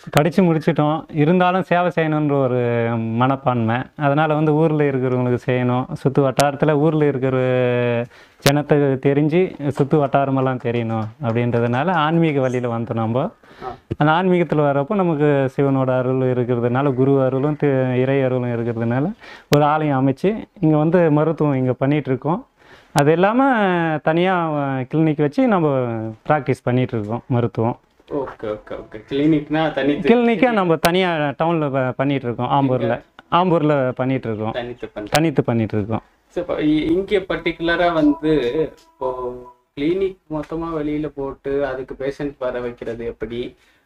கடிச்சு முடிச்சிட்டோம் இருந்தாலும் சேவை செய்யணுன்ற ஒரு மனப்பான்மை அதனால் வந்து ஊரில் இருக்கிறவங்களுக்கு செய்யணும் சுற்று வட்டாரத்தில் ஊரில் இருக்கிற ஜனத்துக்கு தெரிஞ்சு சுற்று வட்டாரமெல்லாம் தெரியணும் அப்படின்றதுனால ஆன்மீக வழியில் வந்தோம் நம்ம அந்த ஆன்மீகத்தில் வரப்போ நமக்கு சிவனோட அருள் இருக்கிறதுனால குரு அருளும் தி- இறை அருளும் இருக்கிறதுனால ஒரு ஆலயம் அமைச்சு இங்கே வந்து மருத்துவம் இங்கே பண்ணிகிட்ருக்கோம் அது இல்லாமல் தனியாக கிளினிக் வச்சு நம்ம ப்ராக்டிஸ் பண்ணிகிட்ருக்கோம் மருத்துவம் ஓகே ஓகே ஓகே கிளினிக்னா தனித்து கிளினிக்காக நம்ம தனியாக டவுனில் பண்ணிட்டு இருக்கோம் ஆம்பூரில் ஆம்பூரில் பண்ணிட்டு இருக்கோம் தனித்து பண்ண தனித்து பண்ணிட்டு இருக்கோம் ஸோ இப்போ இங்கே பர்டிகுலராக வந்து இப்போ கிளினிக் மொத்தமாக வெளியில போட்டு அதுக்கு பேஷண்ட் வர வைக்கிறது எப்படி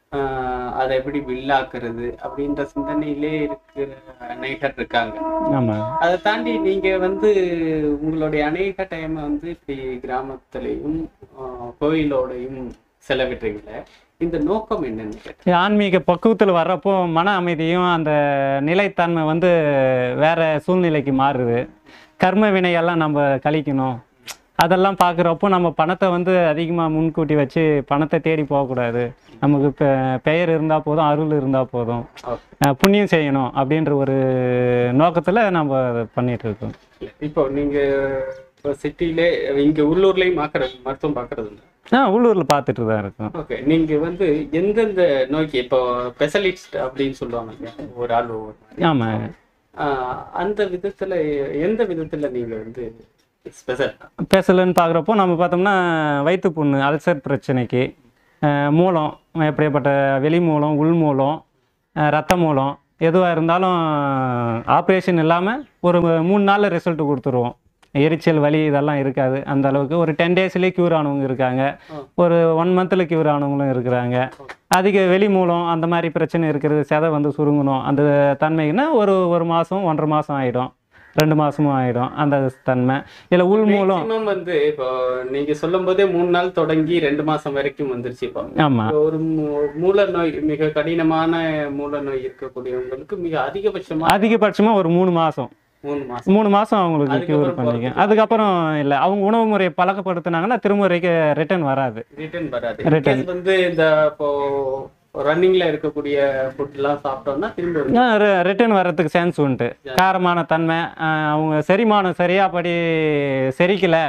ஆஹ் அதை எப்படி பில்லாக்குறது அப்படின்ற சிந்தனையிலே இருக்கிற அநேகர் இருக்காங்க ஆமாம் அதை தாண்டி நீங்க வந்து உங்களுடைய அநேக டைம் வந்து இப்படி கிராமத்துலையும் ஆஹ் கோயிலோடையும் செலவிடுறீங்களே இந்த நோக்கம் என்னன்னு கேட்டேன். ஆன்மீக பக்குவத்தில் வர்றப்போ மன அமைதியும் அந்த நிலைத்தன்மை வந்து வேற சூழ்நிலைக்கு மாறுது கர்ம வினையெல்லாம் நம்ம கழிக்கணும் அதெல்லாம் பார்க்குறப்போ நம்ம பணத்தை வந்து அதிகமாக முன்கூட்டி வச்சு பணத்தை தேடி போகக்கூடாது நமக்கு பெ- பெயர் இருந்தால் போதும் அருள் இருந்தால் போதும் Okay. அஹ் புண்ணியம் செய்யணும் அப்படின்ற ஒரு நோக்கத்தில் நம்ம அதை பண்ணிட்டு இருக்கோம் இப்போ நீங்க இப்போ சிட்டிலே இங்க உள்ளூர்லயும் பார்க்கறது மருத்துவம் பார்க்கறது இல்லை ஆ உள்ளூரில் பார்த்துட்டு தான் இருக்கோம் ஓகே நீங்க வந்து எந்தெந்த நோய்க்கு இப்போ ஸ்பெஷலிஸ்ட் அப்படின்னு சொல்லுவாங்க இல்லையா? ஒரு ஆள் ஒவ்வொரு மாதிரி. ஆமாம் ஆஹ் அந்த விதத்துல எந்த விதத்துல நீங்க வந்து ஸ்பெஷல் பேசலன்னு பார்க்குறப்போ நம்ம பார்த்தோம்னா வயிற்று புண்ணு அல்சர் பிரச்சனைக்கு அஹ், மூலம் எப்படிப்பட்ட வெளி மூலம் உள் மூலம் அஹ், ரத்த மூலம் எதுவாக இருந்தாலும் ஆப்ரேஷன் இல்லாமல் ஒரு மூணு நாளில் ரிசல்ட் கொடுத்துருவோம் எரிச்சல் வலி இதெல்லாம் இருக்காது அந்த அளவுக்கு ஒரு டென் டேஸ்லேயே க்யூர் ஆனவங்க இருக்காங்க ஒரு ஒன் மந்தில் க்யூர் ஆனவங்களும் இருக்கிறாங்க அதிக வெளி மூலம் அந்த மாதிரி பிரச்சனை இருக்கிறது செதை வந்து சுருங்கணும் அந்த தன்மைக்குன்னா ஒரு ஒரு மாதம் ஒன்றரை மாதம் ஆகிடும் ரெண்டு மாதமும் ஆகிடும் அந்த தன்மை இல்லை உள் மூலம் மேக்ஸிமம் வந்து இப்போ நீங்க சொல்லும் போதே மூணு நாள் தொடங்கி ரெண்டு மாசம் வரைக்கும் வந்துருச்சு இப்போ ஆமாம் ஒரு மூ- மூல நோய் மிக கடினமான மூல நோய் இருக்கக்கூடியவங்களுக்கு மிக அதிகபட்சமா அதிகபட்சமாக ஒரு மூணு மாதம் மூணு மாசம் மூணு மாதம் அவங்களுக்கு க்யூர் அதுக்கப்புறம் பண்ணிக்க அதுக்கப்புறம் இல்லை அவங்க உணவு முறையை பழக்கப்படுத்தினாங்கன்னா திருமுறைக்கு ரிட்டர்ன் வராது ரிட்டர்ன் வராது Return. In case வந்து இந்த இப்போ ரன்னிங்ல இருக்கக்கூடிய ஃபுட் எல்லாம் சாப்பிட்டோம்னா திரும்ப வந்து ரிட்டர்ன் வர்றதுக்கு சான்ஸ் உண்டு காரமான தன்மை அஹ், அவங்க செரிமானம் சரியாக படி செரிக்கலை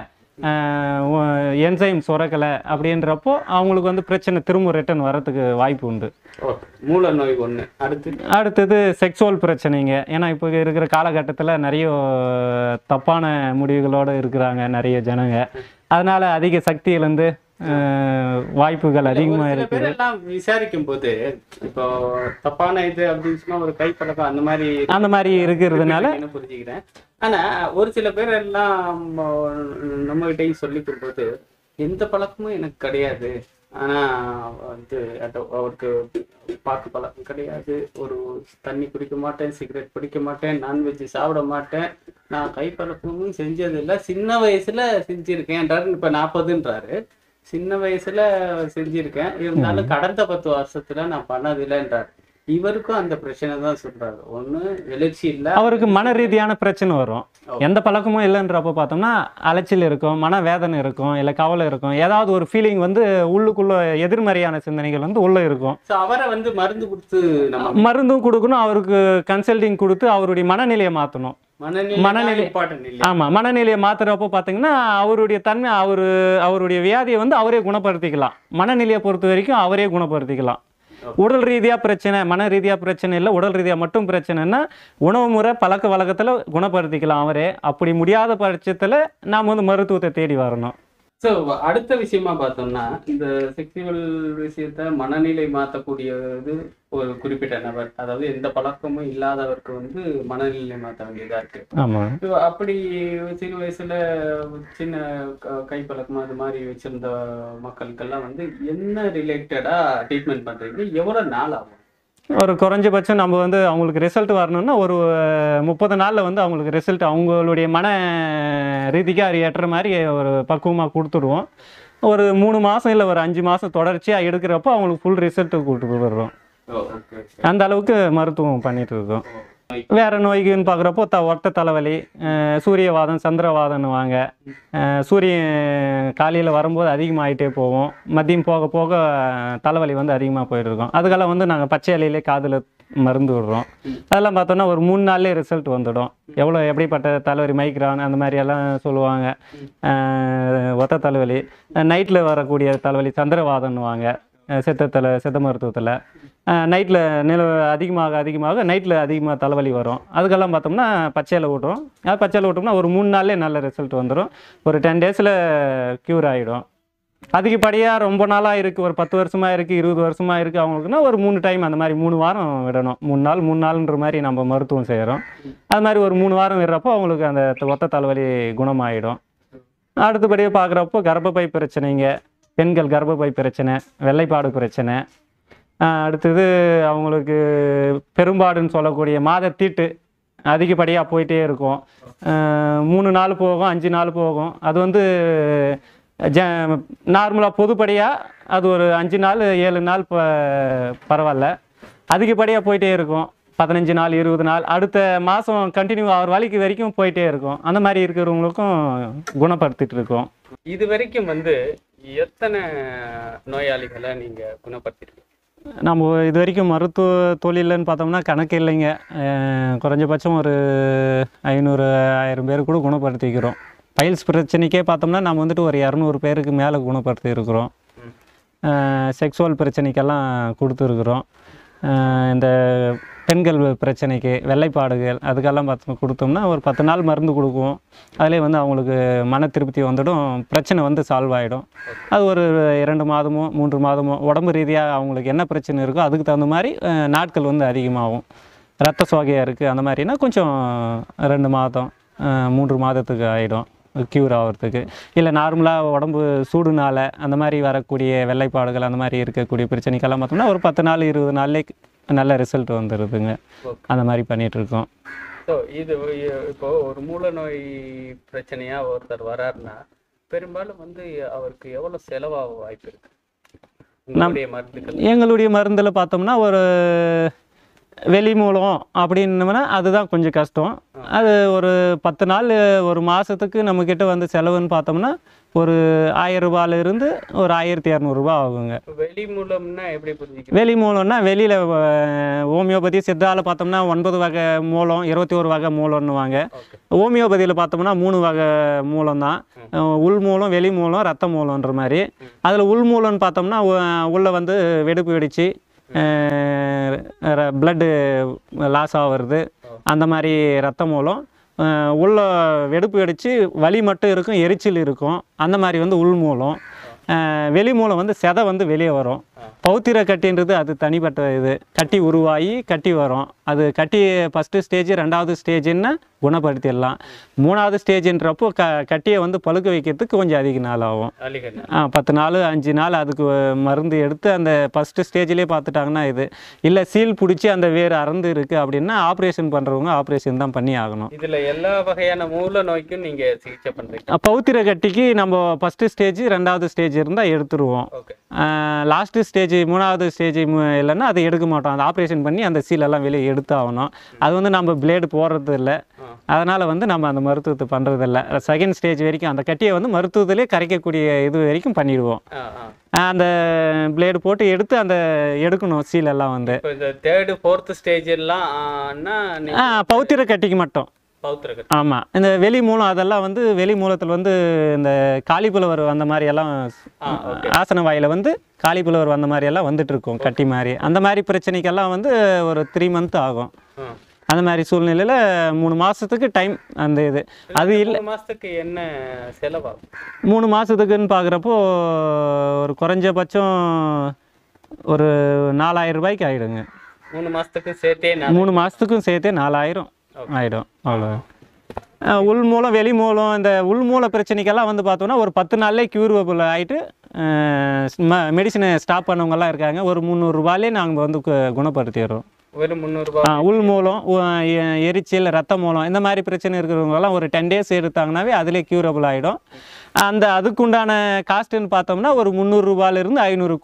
என்சைம் சுரக்கலை அப்படின்றப்போ அவங்களுக்கு வந்து பிரச்சனை திரும்ப ரிட்டர்ன் வர்றதுக்கு வாய்ப்பு உண்டு ஓகே மூல நோய் ஒண்ணு அடுத்து அடுத்தது செக்ஸுவல் பிரச்சனைங்க ஏன்னா இப்போ இருக்கிற காலகட்டத்தில் நிறைய தப்பான முடிவுகளோடு இருக்கிறாங்க நிறைய ஜனங்க அதனால அதிக சக்தி இழந்து அஹ், வாய்ப்புகள் அதிகமாக ஒரு சில இருக்குது பேர் எல்லாம் விசாரிக்கும் போது இப்போ தப்பான இது அப்படின்னு சொன்னா ஒரு கைப்பழக்கம் அந்த மாதிரி அந்த மாதிரி இருக்கிறதுனால என்ன புரிஞ்சுக்கிறேன் ஆனா ஒரு சில பேர் எல்லாம் நம்ம கிட்டையும் சொல்லிக்கும் போது எந்த பழக்கமும் எனக்கு கிடையாது ஆனா வந்து அது அவருக்கு பாக்கு பழக்கம் கிடையாது ஒரு தண்ணி குடிக்க மாட்டேன் சிகரெட் பிடிக்க மாட்டேன் நான்வெஜ் சாப்பிட மாட்டேன் நான் கை பழக்கமும் செஞ்சதில்லை சின்ன வயசுல செஞ்சிருக்கேன்றாரு இப்ப நாற்பதுன்றாரு சின்ன வயசுல செஞ்சிருக்கேன் இருந்தாலும் கடந்த பத்து வருஷத்துல நான் பண்ணதில்லைன்றாரு இவருக்கும் அந்த பிரச்சனை தான் சொல்றாரு ஒண்ணு எழுச்சி இல்ல அவருக்கு மன ரீதியான பிரச்சனை வரும் எந்த பழக்கமும் இல்லைன்றப்ப பார்த்தோம்னா அலைச்சல் இருக்கும் மன வேதனை இருக்கும் இல்லை கவலை இருக்கும் ஏதாவது ஒரு ஃபீலிங் வந்து உள்ளுக்குள்ள எதிர்மறையான சிந்தனைகள் வந்து உள்ளே இருக்கும் சோ அவரை வந்து மருந்து கொடுத்து நம்ம மருந்தும் கொடுக்கணும் அவருக்கு கன்சல்டிங் கொடுத்து அவருடைய மனநிலையை மாற்றணும் மனநிலை மனநிலை- இம்பார்ட்டன்ட் இல்ல ஆமாம் மனநிலையை மாத்துறப்போ பார்த்தீங்கன்னா அவருடைய தன்மை அவர் அவருடைய வியாதியை வந்து அவரே குணப்படுத்திக்கலாம் மனநிலையை பொறுத்த வரைக்கும் அவரே குணப்படுத்திக்கலாம் உடல் ரீதியாக பிரச்சனை மன ரீதியாக பிரச்சனை இல்லை உடல் ரீதியாக மட்டும் பிரச்சனைன்னா உணவு முறை பழக்க வழக்கத்தில் குணப்படுத்திக்கலாம் அவரே அப்படி முடியாத பட்சத்தில் நாம் வந்து மருத்துவத்தை தேடி வரணும் சோ அடுத்த விஷயமா பார்த்தோம்னா இந்த செக்ஷுவல் விஷயத்த மனநிலை மாத்தக்கூடியது ஒரு குறிப்பிட்ட நபர் அதாவது எந்த பழக்கமும் இல்லாதவருக்கு வந்து மனநிலை மாத்த வேண்டியதா இருக்கு ஆமாம் So, அப்படி சிறு வயசுல சின்ன க- கைப்பழக்கம் அது மாதிரி வச்சிருந்த மக்களுக்கெல்லாம் வந்து என்ன ரிலேட்டடா ட்ரீட்மெண்ட் பண்றீங்க எவ்வளவு நாள் ஆகும் ஒரு குறைஞ்சபட்சம் நம்ம வந்து அவங்களுக்கு ரிசல்ட் வரணும்னா ஒரு முப்பது நாளில் வந்து அவங்களுக்கு ரிசல்ட் அவங்களுடைய மன ரீதிக்கு அது ஏற்ற மாதிரி ஒரு பக்குவமாக கொடுத்துடுவோம் ஒரு மூணு மாதம் இல்லை ஒரு அஞ்சு மாதம் தொடர்ச்சியாக எடுக்கிறப்போ அவங்களுக்கு ஃபுல் ரிசல்ட்டு கொடுத்து வர்றோம் ஓகே அந்த அளவுக்கு மருத்துவம் பண்ணிட்டு இருக்கோம் வேறு நோய்க்குன்னு பார்க்குறப்போ த ஒட்ட தலைவலி அஹ் சூரியவாதம் சந்திரவாதம்னு வாங்க அஹ் சூரியன் காலையில் வரும்போது அதிகமாகிட்டே போகும் மதியம் போக போக தலைவலி வந்து அதிகமாக போயிட்டு இருக்கும் அதுக்கெல்லாம் வந்து நாங்கள் பச்சை இலையிலே காதில் மருந்து விடுறோம் அதெல்லாம் பார்த்தோன்னா ஒரு மூணு நாள்லேயே ரிசல்ட் வந்துடும் எவ்வளோ எப்படிப்பட்ட தலைவலி மைக்ரான் அந்த மாதிரி எல்லாம் சொல்லுவாங்க அஹ் ஒத்த தலைவலி நைட்டில் வரக்கூடிய தலைவலி சந்திரவாதம்னுவாங்க அஹ் சித்த தலை சித்த மருத்துவத்தில் நைட்டில் நில அதிகமாக அதிகமாக நைட்டில் அதிகமாக தலைவலி வரும் அதுக்கெல்லாம் பார்த்தோம்னா பச்சையில் விட்றோம் அது பச்சையில் விட்டோம்னா ஒரு மூணு நாள்லேயே நல்ல ரிசல்ட் வந்துடும் ஒரு டென் டேஸில் க்யூர் ஆகிடும் அதிகப்படியாக ரொம்ப நாளாக இருக்குது ஒரு பத்து வருஷமாக இருக்குது இருபது வருஷமாக இருக்குது அவங்களுக்குன்னா ஒரு மூணு டைம் அந்த மாதிரி மூணு வாரம் விடணும் மூணு நாள் மூணு நாள்ன்ற மாதிரி நம்ம மருத்துவம் செய்கிறோம் அது மாதிரி ஒரு மூணு வாரம் விடுறப்போ அவங்களுக்கு அந்த ஒத்த தலைவலி குணமாயிடும் அடுத்தபடியாக பார்க்குறப்போ கர்ப்பப்பை பிரச்சனைங்க பெண்கள் கர்ப்பப்பை பிரச்சனை வெள்ளைப்பாடு பிரச்சனை ஆஹ் அடுத்தது அவங்களுக்கு பெரும்பாடுன்னு சொல்லக்கூடிய மாதத்தீட்டு அதிகப்படியாக போயிட்டே இருக்கும் ஆஹ் மூணு நாள் போகும் அஞ்சு நாள் போகும் அது வந்து ஜ நார்மலாக பொதுப்படியாக அது ஒரு அஞ்சு நாள் ஏழு நாள் ப பரவாயில்ல அதிகப்படியாக போயிட்டே இருக்கும் பதினஞ்சு நாள் இருபது நாள் அடுத்த மாதம் கண்டினியூ ஆகிற வழிக்கு வரைக்கும் போயிட்டே இருக்கும் அந்த மாதிரி இருக்கிறவங்களுக்கும் குணப்படுத்திட்டு இருக்கோம் இது வரைக்கும் வந்து எத்தனை நோயாளிகளை நீங்க குணப்படுத்திருக்கீங்க நம்ம இது வரைக்கும் மருத்துவ தொழிலன்னு பார்த்தோம்னா கணக்கு இல்லைங்க அஹ் குறைஞ்சபட்சம் ஒரு ஐநூறு ஆயிரம் பேர் கூட குணப்படுத்திக்கிறோம் பைல்ஸ் பிரச்சனைக்கே பார்த்தோம்னா நம்ம வந்துட்டு ஒரு இரநூறு பேருக்கு மேலே குணப்படுத்தி இருக்கிறோம் செக்ஸுவல் பிரச்சனைக்கெல்லாம் கொடுத்துருக்குறோம் அஹ் இந்த பெண்கள் பிரச்சனைக்கு வெள்ளைப்பாடுகள் அதுக்கெல்லாம் பார்த்து கொடுத்தோம்னா ஒரு பத்து நாள் மருந்து கொடுக்குவோம் அதிலே வந்து அவங்களுக்கு மன திருப்தி வந்துடும் பிரச்சனை வந்து சால்வ் ஆகிடும் அது ஒரு இரண்டு மாதமோ மூன்று மாதமோ உடம்பு ரீதியாக அவங்களுக்கு என்ன பிரச்சனை இருக்கோ அதுக்கு தகுந்த மாதிரி அஹ், நாட்கள் வந்து அதிகமாகும் ரத்த சோகையாக இருக்குது அந்த மாதிரினா கொஞ்சம் ரெண்டு மாதம் அஹ், மூன்று மாதத்துக்கு ஆகிடும் க்யூர் ஆகிறதுக்கு இல்லை நார்மலாக உடம்பு சூடுனால அந்த மாதிரி வரக்கூடிய வெள்ளைப்பாடுகள் அந்த மாதிரி இருக்கக்கூடிய பிரச்சனைக்கெல்லாம் பார்த்தோம்னா ஒரு பத்து நாள் இருபது நாள்லே நல்ல ரிசல்ட் வந்துடுதுங்க Okay. அந்த மாதிரி பண்ணிகிட்ருக்கோம் ஸோ இது இ- இப்போ ஒரு மூல நோய் பிரச்சனையா ஒருத்தர் வராருன்னா பெரும்பாலும் வந்து அவருக்கு எவ்வளவு செலவாக வாய்ப்பு இருக்கு உங்களுடைய மருந்துகள் எங்களுடைய மருந்தில் பார்த்தோம்னா ஒரு வெளி மூலம் அப்படின்னோம்னா அதுதான் கொஞ்சம் கஷ்டம் அது ஒரு பத்து நாள் ஒரு மாதத்துக்கு நம்மக்கிட்ட வந்து செலவுன்னு பார்த்தோம்னா ஒரு ஆயிரம் ரூபாயில இருந்து ஒரு ஆயிரத்தி இரநூறுபா ஆகுங்க வெளி மூலம்னா எப்படி புரிஞ்சுக்கணும் வெளி மூலம்னா வெளியில் ஹோமியோபதி சித்தால பார்த்தோம்னா ஒன்பது வகை மூலம் இருபத்தி ஒரு வகை மூலம்னுவாங்க ஓகே ஹோமியோபதியில் பார்த்தோம்னா மூணு வகை மூலம் தான் உள் மூலம் வெளி மூலம் ரத்த மூலன்ற மாதிரி அதில் உள் மூலம்னு பார்த்தோம்னா உ- உள்ள வந்து வெடிப்பு வெடித்து பிளட்டு லாஸ் ஆகிறது அந்த மாதிரி ரத்த மூலம் அஹ், உள்ள வெடிப்பு வெடித்து வலி மட்டும் இருக்கும் எரிச்சல் இருக்கும் அந்த மாதிரி வந்து உள் மூலம் அஹ், வெளி மூலம் வந்து செதை வந்து வெளியே வரும் பௌத்திர கட்டின்றது அது தனிப்பட்ட இது கட்டி உருவாகி கட்டி வரும் அது கட்டி ஃபஸ்ட்டு ஸ்டேஜ் ரெண்டாவது ஸ்டேஜ்னா குணப்படுத்திடலாம் மூணாவது ஸ்டேஜ்ன்றப்போ க கட்டியை வந்து பழுக்க வைக்கிறதுக்கு கொஞ்சம் அதிக நாள் ஆகும் அலிகண்ணா ஆ, பத்து நாள் அஞ்சு நாள் அதுக்கு மருந்து எடுத்து அந்த ஃபஸ்ட்டு ஸ்டேஜ்லேயே பார்த்துட்டாங்கன்னா இது இல்லை சீல் பிடிச்சி அந்த வேர் அறந்து இருக்குது அப்படின்னா ஆப்ரேஷன் பண்ணுறவங்க ஆப்ரேஷன் தான் பண்ணி ஆகணும் இதுல எல்லா வகையான மூல நோய்க்கும் நீங்க சிகிச்சை பண்றீங்க அ, பௌத்திர கட்டிக்கு நம்ம ஃபஸ்ட்டு ஸ்டேஜ் ரெண்டாவது ஸ்டேஜ் இருந்தால் எடுத்துருவோம் ஓகே லாஸ்ட்டு ஸ்டேஜ் மூணாவது ஸ்டேஜ் இல்லைன்னா அதை எடுக்க மாட்டோம் அந்த ஆப்ரேஷன் பண்ணி அந்த சீலெல்லாம் வெளியே எடுத்து ஆகணும் அது வந்து நம்ம பிளேடு போடுறது இல்லை அதனால் வந்து நம்ம அந்த மருத்துவத்தை பண்ணுறது இல்லை செகண்ட் ஸ்டேஜ் வரைக்கும் அந்த கட்டியை வந்து மருத்துவத்திலே கரைக்கக்கூடிய இது வரைக்கும் பண்ணிடுவோம் ஆ ஆ அந்த பிளேடு போட்டு எடுத்து அந்த எடுக்கணும் சீலெல்லாம் வந்து இப்போ இந்த தேர்டு ஃபோர்த்து ஸ்டேஜ் எல்லாம் ஆனா நீ ஆ, பௌத்திர கட்டிக்கு மட்டும் பௌத்திரகர் ஆமாம் இந்த வெளி மூலம் அதெல்லாம் வந்து வெளி மூலத்தில் வந்து இந்த காலிப்புலவர் வந்த மாதிரி எல்லாம் ஆ ஓகே ஆசன வாயில் வந்து காலிப்புலவர் வந்த மாதிரி எல்லாம் வந்துட்டு இருக்கும் கட்டி மாதிரி அந்த மாதிரி பிரச்சனைக்கெல்லாம் வந்து ஒரு த்ரீ மந்த் ஆகும் ஆ அந்த மாதிரி சூழ்நிலையில் மூணு மாதத்துக்கு டைம் அந்த இது அது இல்லை மூணு மாசத்துக்கு என்ன செலவாகும் மூணு மாதத்துக்குன்னு பார்க்குறப்போ ஒரு குறைஞ்சபட்சம் ஒரு நாலாயிரம் ரூபாய்க்கு ஆகிடுங்க மூணு மாசத்துக்கு சேர்த்தே நான் மூணு மாதத்துக்கும் சேர்த்தே நாலாயிரம் ஆகிடும் அவ்வளோ உள் மூலம் வெளி மூலம் இந்த உள் மூல பிரச்சனைக்கெல்லாம் வந்து பார்த்தோன்னா ஒரு பத்து நாள்லேயே க்யூரபிள் ஆகிட்டு மெடிசனை ஸ்டாப் பண்ணவங்கெல்லாம் இருக்காங்க ஒரு முந்நூறுரூபாலே நாங்கள் வந்து கு- குணப்படுத்திடுறோம் வெறும் முந்நூறுபா ஆ, உள் மூலம் உ- எ- எரிச்சல் ரத்த மூலம் இந்த மாதிரி பிரச்சனை இருக்கிறவங்கெல்லாம் ஒரு டென் டேஸ் எடுத்தாங்கனாவே அதிலே க்யூரபிள் ஆகிடும் அந்த அதுக்குண்டான காஸ்ட்டுன்னு பார்த்தோம்னா ஒரு முந்நூறுரூபாலேருந்து ஐநூறுக்குள்ளே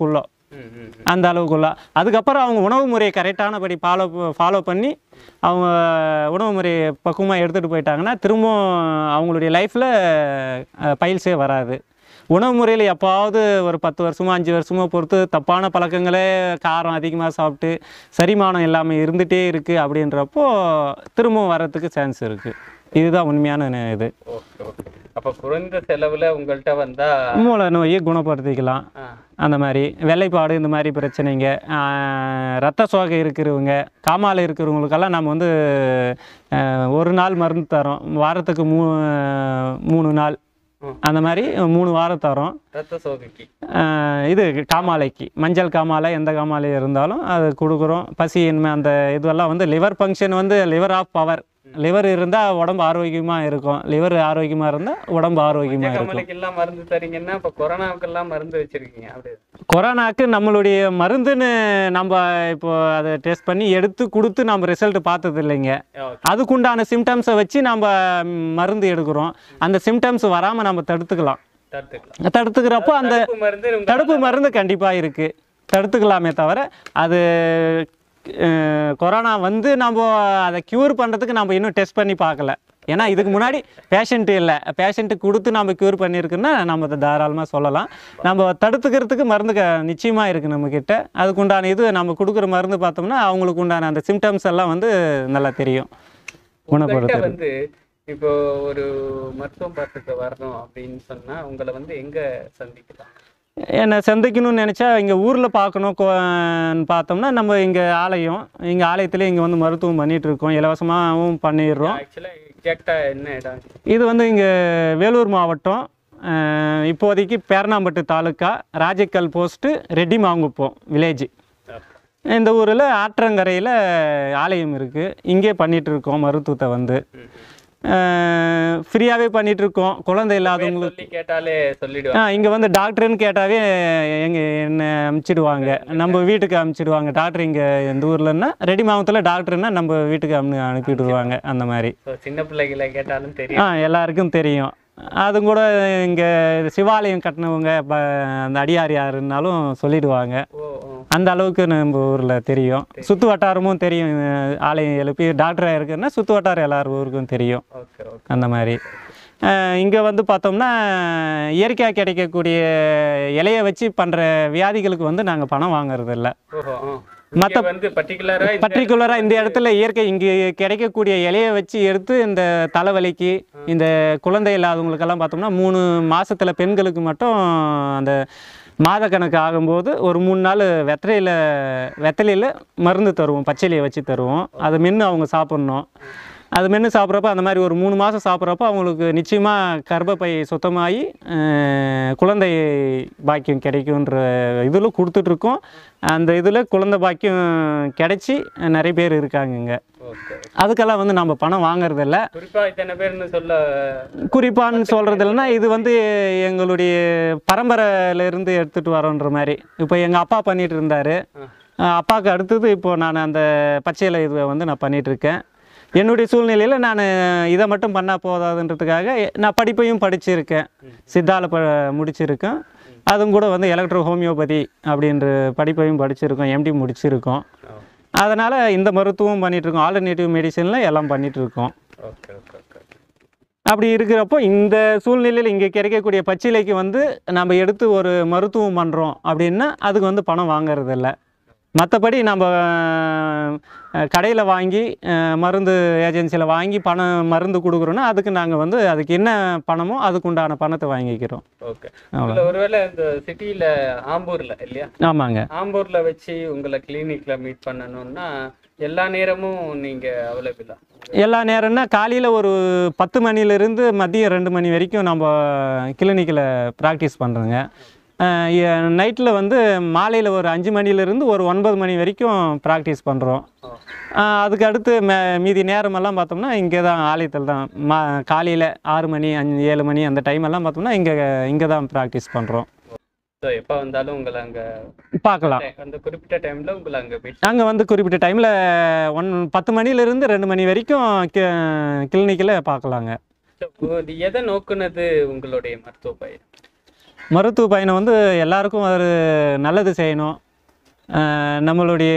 ம், ம், ம். அந்த அளவுக்குள்ள அதுக்கப்புறம் அவங்க உணவு முறையை கரெக்டானபடி ஃபாலோ ஃபாலோ பண்ணி அவங்க உணவு முறையை பக்குவமாக எடுத்துகிட்டு போயிட்டாங்கன்னா திரும்பவும் அவங்களுடைய லைஃப்பில் பயில்ஸே வராது உணவு முறையில் எப்பாவது ஒரு பத்து வருஷமோ அஞ்சு வருஷமோ பொறுத்து தப்பான பழக்கங்களே காரம் அதிகமாக சாப்பிட்டு செரிமானம் இல்லாமல் இருந்துகிட்டே இருக்குது அப்படின்றப்போ திரும்பவும் வர்றதுக்கு சான்ஸ் இருக்குது இதுதான் உண்மையான ந- இது ஓகே ஓகே அப்ப குறைந்த செலவுல உங்கள்கிட்ட வந்தா மூளை நோயை குணப்படுத்திக்கலாம் ஆ, அந்த மாதிரி வெள்ளைப்பாடு இந்த மாதிரி பிரச்சனைங்க ஆஹ் ரத்த சோகை இருக்கிறவங்க காமாலை இருக்கிறவங்களுக்கெல்லாம் நம்ம வந்து ஆஹ் ஒரு நாள் மருந்து தரோம் வாரத்துக்கு மூ மூணு நாள் ம். அந்த மாதிரி மூணு வாரம் தரோம் ரத்த சோகைக்கு ஆஹ் இது காமாலைக்கு மஞ்சள் காமாலை எந்த காமாலை இருந்தாலும் அது கொடுக்குறோம் பசியின்மை அந்த இதுவெல்லாம் வந்து லிவர் ஃபங்க்ஷன் வந்து லிவர் ஆஃப் பவர் லிவர் இருந்தால் உடம்பு ஆரோக்கியமாக இருக்கும் லிவர் ஆரோக்கியமாக இருந்தால் உடம்பு ஆரோக்கியமாக இருக்கும் கமலைக்கு எல்லாம் மருந்து தரீங்கன்னா இப்ப கொரோனாவுக்கு எல்லாம் மருந்து வச்சிருக்கீங்க அப்படி கொரோனாக்கு நம்மளுடைய மருந்துன்னு நம்ம இப்போ அதை டெஸ்ட் பண்ணி எடுத்து கொடுத்து நம்ம ரிசல்ட் பார்த்தது இல்லைங்க ஓகே அதுக்குண்டான சிம்டம்ஸை வச்சு நம்ம ம், மருந்து எடுக்கிறோம் அந்த சிம்டம்ஸ் வராமல் நம்ம தடுத்துக்கலாம் தடுத்துக்கலாம் தடுத்துக்கிறப்போ அந்த தடுப்பு மருந்து உங்க- தடுப்பு மருந்து கண்டிப்பாக இருக்குது தடுத்துக்கலாமே தவிர அது அஹ், கொரோனா வந்து நம்ம அதை க்யூர் பண்ணுறதுக்கு நம்ம இன்னும் டெஸ்ட் பண்ணி பார்க்கல ஏன்னா இதுக்கு முன்னாடி பேஷண்ட்டு இல்லை பேஷண்ட்டு கொடுத்து நம்ம க்யூர் பண்ணியிருக்குன்னா நம்ம அதை தாராளமாக சொல்லலாம் நம்ம தடுத்துக்கிறதுக்கு மருந்து க நிச்சயமாக இருக்குது நம்மக்கிட்ட அதுக்கு உண்டான இது நம்ம கொடுக்குற மருந்து பார்த்தோம்னா அவங்களுக்கு உண்டான அந்த சிம்டம்ஸ் எல்லாம் வந்து நல்லா தெரியும் உங்கள்கிட்ட குணப்படுத்துறது வந்து இப்போ ஒரு மருத்துவம் பார்த்துக்க வரணும் அப்படின்னு சொன்னா உங்களை வந்து எங்க சந்திக்கலாம் என்னை சந்திக்கணும்னு நினச்சா இங்கே ஊரில் பார்க்கணும் கோ- பார்த்தோம்னா நம்ம இங்கே ஆலயம் இங்கே ஆலயத்தில் இங்கே வந்து மருத்துவம் பண்ணிகிட்டு இருக்கோம் இலவசமாகவும் பண்ணிடுறோம் ஆக்சுவலா எக்ஸாக்டா என்ன இடம் இது வந்து இங்கே வேலூர் மாவட்டம் அஹ், இப்போதைக்கு பேரணாம்பட்டு தாலுக்கா ராஜக்கல் போஸ்ட்டு ரெட்டி மாங்குப்பம் வில்லேஜ் இந்த ஊரில் ஆற்றங்கரையில் ஆலயம் இருக்குது இங்கே பண்ணிட்டு இருக்கோம் மருத்துவத்தை வந்து ஃப்ரீயாகவே பண்ணிட்டு இருக்கோம் குழந்தை இல்லாதவங்களுக்கு சொல்லி கேட்டாலே சொல்லிடுவாங்க ஆ இங்கே வந்து டாக்டர்னு கேட்டாவே எங்க என்ன அமுச்சிடுவாங்க நம்ம வீட்டுக்கு அமுச்சிடுவாங்க டாக்டர் இங்கே இந்த ஊர்லன்னா ரெடி மாவட்டத்தில் டாக்டர்னா நம்ம வீட்டுக்கு அனு அனுப்பிவிடுவாங்க அந்த மாதிரி So, சின்ன பிள்ளைகளை கேட்டாலும் தெரியும் ஆ எல்லாருக்கும் தெரியும் அது கூட இங்கே சிவாலயம் கட்டினவங்க ப அந்த அடியார் யாருன்னாலும் சொல்லிடுவாங்க ஓ ஓ அந்த அளவுக்கு நம்ம ஊரில் தெரியும் சுற்று வட்டாரமும் தெரியும் அஹ் ஆலயம் எழுப்பி டாக்டராக இருக்குன்னா சுற்று வட்டாரம் எல்லார் ஊருக்கும் தெரியும் ஓகே ஓகே அந்த மாதிரி இங்கே வந்து பார்த்தோம்னா இயற்கையாக கிடைக்கக்கூடிய இலையை வச்சு பண்ணுற வியாதிகளுக்கு வந்து நாங்கள் பணம் வாங்குறது இல்லை ஓஹோ ஆ. இங்க வந்து பர்டிகுலரா பர்டிகுலராக இந்த இடத்துல இயற்கை இங்கே கிடைக்கக்கூடிய இலையை வச்சு எடுத்து இந்த தலைவலிக்கு இந்த குழந்தை இல்லாதவங்களுக்கெல்லாம் பார்த்தோம்னா மூணு மாசத்துல பெண்களுக்கு மட்டும் அந்த மாதக்கணக்கு ஆகும்போது ஒரு மூணு நாள் வெத்தலையில் வெத்தலையில் மருந்து தருவோம் பச்சையிலையை வச்சு தருவோம் அதை மென்று அவங்க சாப்பிட்ணும் அது மென்று சாப்பிட்றப்ப அந்த மாதிரி ஒரு மூணு மாதம் சாப்பிட்றப்ப அவங்களுக்கு நிச்சயமாக கர்ப்பப்பை சுத்தமாகி அஹ், குழந்தை பாக்கியம் கிடைக்குன்ற இதில் கொடுத்துட்ருக்கோம் அந்த இதில் குழந்தை பாக்கியம் கிடைச்சி நிறைய பேர் இருக்காங்கங்க ஓகே அதுக்கெல்லாம் வந்து நம்ம பணம் வாங்குறதில்ல குறிப்பா இத்தனை பேர்னு சொல்ல குறிப்பான்னு சொல்கிறது இல்லைன்னா இது வந்து எங்களுடைய பரம்பரையிலேருந்து எடுத்துகிட்டு வரோன்ற மாதிரி இப்போ எங்கள் அப்பா பண்ணிகிட்டு இருந்தார் அப்பாவுக்கு அடுத்தது இப்போது நான் அந்த பச்சையில இதை வந்து நான் பண்ணிட்டு இருக்கேன் என்னுடைய சூழ்நிலையில் நான் இதை மட்டும் பண்ணால் போதாதுன்றதுக்காக நான் படிப்பையும் படிச்சிருக்கேன் சித்தால ப முடிச்சிருக்கேன் அதுவும் கூட வந்து எலக்ட்ரோ ஹோமியோபதி அப்படின்ற படிப்பையும் படிச்சிருக்கோம் எம்டி முடிச்சிருக்கோம் அதனால் இந்த மருத்துவம் பண்ணிட்டு இருக்கோம் ஆல்டர்னேட்டிவ் மெடிசனில் எல்லாம் பண்ணிட்டு இருக்கோம் ஓகே ஓகே ஓகே அப்படி இருக்கிறப்போ இந்த சூழ்நிலையில் இங்கே கிடைக்கக்கூடிய பச்சிலைக்கு வந்து நம்ம எடுத்து ஒரு மருத்துவம் பண்ணுறோம் அப்படின்னா அதுக்கு வந்து பணம் வாங்குறது இல்லை மற்றபடி நம்ம கடையில் வாங்கி அஹ், மருந்து ஏஜென்சியில் வாங்கி பணம் மருந்து கொடுக்குறோன்னா அதுக்கு நாங்கள் வந்து அதுக்கு என்ன பணமோ அதுக்கு உண்டான பணத்தை வாங்கிக்கிறோம் ஓகே இதுல ஒருவேளை இந்த சிட்டில ஆம்பூர்ல இல்லையா ஆமாங்க ஆம்பூர்ல வச்சு உங்களை கிளினிக்ல மீட் பண்ணணும்னா எல்லா நேரமும் நீங்க அவைலபிளா எல்லா நேரம்னா காலையில் ஒரு பத்து மணிலேருந்து மதியம் ரெண்டு மணி வரைக்கும் நம்ம கிளினிக்கில் ப்ராக்டிஸ் பண்ணுறோங்க நைட்டில் வந்து மாலையில் ஒரு அஞ்சு மணிலேருந்து ஒரு ஒன்பது மணி வரைக்கும் ப்ராக்டிஸ் பண்ணுறோம் அதுக்கு அடுத்து மே மீதி நேரமெல்லாம் பார்த்தோம்னா இங்கே தான் ஆலயத்தில் தான் மா காலையில் ஆறு மணி அஞ்சு ஏழு மணி அந்த டைம் எல்லாம் பார்த்தோம்னா இங்கே இங்கே தான் ப்ராக்டிஸ் பண்ணுறோம் ஸோ எப்போ வந்தாலும் உங்களை அங்க பார்க்கலாம் அந்த குறிப்பிட்ட டைம்ல உங்களை அங்க மீட் அங்கே வந்து குறிப்பிட்ட டைமில் ஒன் பத்து மணிலேருந்து ரெண்டு மணி வரைக்கும் கிளினிக்கில் பார்க்கலாங்க எதை நோக்குனது உங்களுடைய மருத்துவ பயிர் மருத்துவ பயணம் வந்து எல்லாருக்கும் ஒரு நல்லது செய்யணும் அஹ் நம்மளுடைய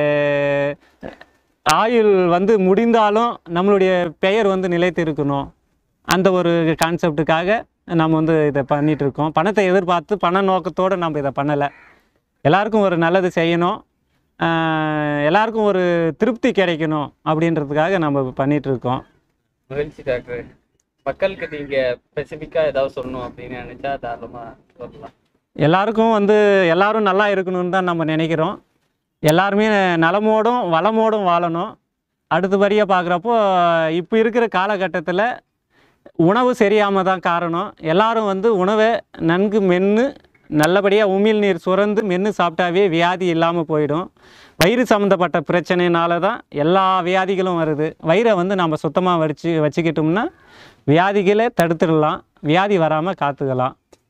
ஆயுள் வந்து முடிந்தாலும் நம்மளுடைய பெயர் வந்து நிலைத்து இருக்கணும் அந்த ஒரு கான்செப்டுக்காக நம்ம வந்து இதை பண்ணிட்டு இருக்கோம் பணத்தை எதிர்பார்த்து பண நோக்கத்தோடு நம்ம இதை பண்ணலை எல்லாருக்கும் ஒரு நல்லது செய்யணும் அஹ் எல்லாருக்கும் ஒரு திருப்தி கிடைக்கணும் அப்படின்றதுக்காக நம்ம பண்ணிட்டு இருக்கோம் மகிழ்ச்சி டாக்டர் மக்களுக்கு நீங்க ஸ்பெசிஃபிக்கா ஏதாவது சொல்லணும் அப்படின்னு நினைச்சா தாராளமா சொல்லலாம் எல்லாருக்கும் வந்து எல்லாரும் நல்லா இருக்கணும்னு தான் நம்ம நினைக்கிறோம் எல்லாருமே நலமோடும் வளமோடும் வாழணும் அடுத்தபடியாக பார்க்குறப்போ இப்போ இருக்கிற காலகட்டத்தில் உணவு சரியாமல் தான் காரணம் எல்லாரும் வந்து உணவை நன்கு மென்று நல்லபடியாக உமிழ்நீர் சுரந்து மென்று சாப்பிட்டாவே வியாதி இல்லாமல் போயிடும் வயிறு சம்மந்தப்பட்ட பிரச்சனைனால தான் எல்லா வியாதிகளும் வருது வயிறை வந்து நம்ம சுத்தமாக வச்சு வச்சுக்கிட்டோம்னா வியாதிகளை தடுத்துடலாம் வியாதி வராமல் காத்துக்கலாம்